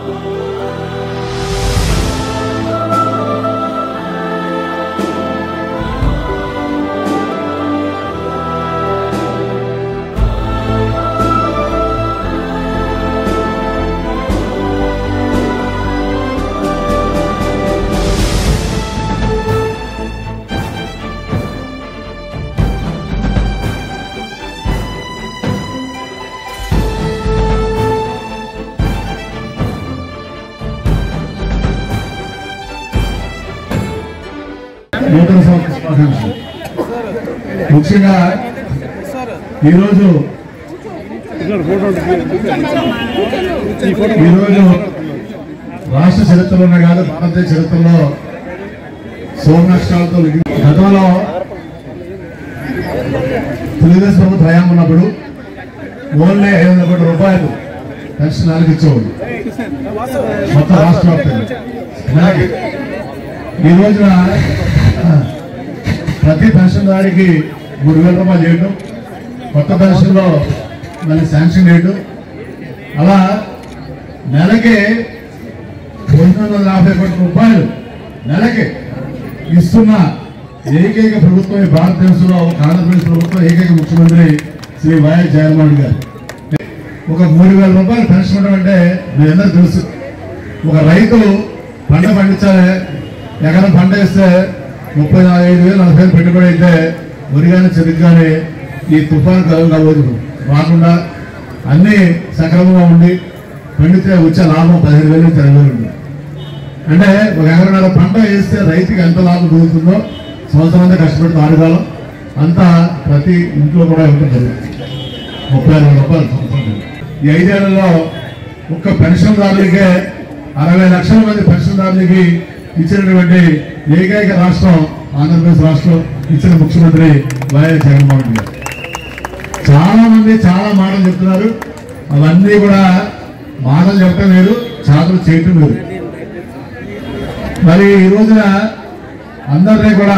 నూతన సంవత్సర శుభాకాంక్షలు ముఖ్యంగా ఈరోజు ఈరోజు రాష్ట్ర చరిత్రలోనే కాదు భారతదేశ చరిత్రలో సోమనష్టాలతో గతంలో తెలుగుదేశం ప్రభుత్వం హయాం ఉన్నప్పుడు ఓన్లీ ఐదు వందల కోట్ల రూపాయలు పెన్షన్ నెలకు ఇచ్చేవాళ్ళు మొత్తం రాష్ట్ర వ్యాప్తంగా అలాగే ఈ రోజున ప్రతి పెన్షన్దారికి మూడు వేల రూపాయలు చేయడం కొత్త పెన్షన్లో మళ్ళీ శాంక్షన్ చేయడం అలా నెలకి రెండు వందల యాభై కోట్ల రూపాయలు నెలకి ఇస్తున్న ఏకైక ప్రభుత్వం ఈ భారతదేశంలో ఒక ఆంధ్రప్రదేశ్ ప్రభుత్వం ఏకైక ముఖ్యమంత్రి శ్రీ వైఎస్ జగన్మోహన్ గారు ఒక మూడు వేల రూపాయలు పెన్షన్ ఇవ్వడం అంటే మీ అందరూ తెలుసు ఒక రైతు పంట పండించాలి ఎకరం పంట వేస్తే ముప్పై ఐదు వేలు నలభై వేలు పెట్టుబడి అయితే వరి కానీ చెరుకు కానీ ఈ తుఫాన్ కావచ్చు రాకుండా అన్నీ సక్రమంగా ఉండి పండితే వచ్చే లాభం పదిహేను వేలు నుంచి ఇరవై వేలు ఉంది అంటే ఒక ఎకరన్నర పంట వేస్తే రైతుకి ఎంత లాభం దొరుకుతుందో సంవత్సరం అంతా కష్టపడి ఆరుగాలం అంతా ప్రతి ఇంట్లో కూడా ఇవ్వడం జరుగుతుంది ముప్పై ఆరు వేల రూపాయలు సంవత్సరం ఈ ఐదేళ్లలో ఒక్క పెన్షన్దారులకే అరవై లక్షల మంది పెన్షన్దారులకి ఇచ్చినటువంటి ఏకైక రాష్ట్రం ఆంధ్రప్రదేశ్ రాష్ట్రం ఇచ్చిన ముఖ్యమంత్రి వైఎస్ జగన్మోహన్ రెడ్డి గారు చాలా మంది చాలా మాటలు చెప్తున్నారు అవన్నీ కూడా మాటలు చెప్పడం వేరు చాతలు చేయటం వేరు మరి ఈ రోజున అందరినీ కూడా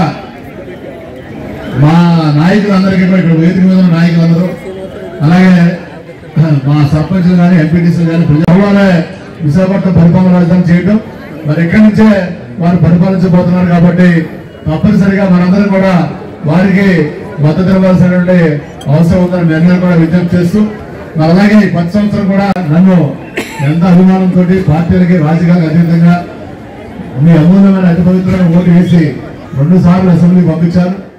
మా నాయకులందరికీ కూడా ఇక్కడ వేదిక మీద ఉన్న నాయకులందరూ అలాగే మా సర్పంచులు కానీ ఎంపీటీసీలు కానీ ప్రజలే విశాఖపట్నం పరిపాలన రాజధాని చేయడం మరి ఇక్కడి నుంచే వారు పరిపాలించబోతున్నారు కాబట్టి తప్పనిసరిగా మనందరం కూడా వారికి మద్దతు ఇవ్వాల్సినటువంటి అవసరం ఉందని మీ అందరూ కూడా విజ్ఞప్తి చేస్తూ మరి అలాగే ఈ కొత్త సంవత్సరం కూడా నన్ను ఎంత అభిమానంతో పార్టీలకి రాజకీయాలకు అతీతంగా మీ అమూల్యమైన అతి పవిత్రమైన ఓటు వేసి రెండు సార్లు అసెంబ్లీకి పంపించారు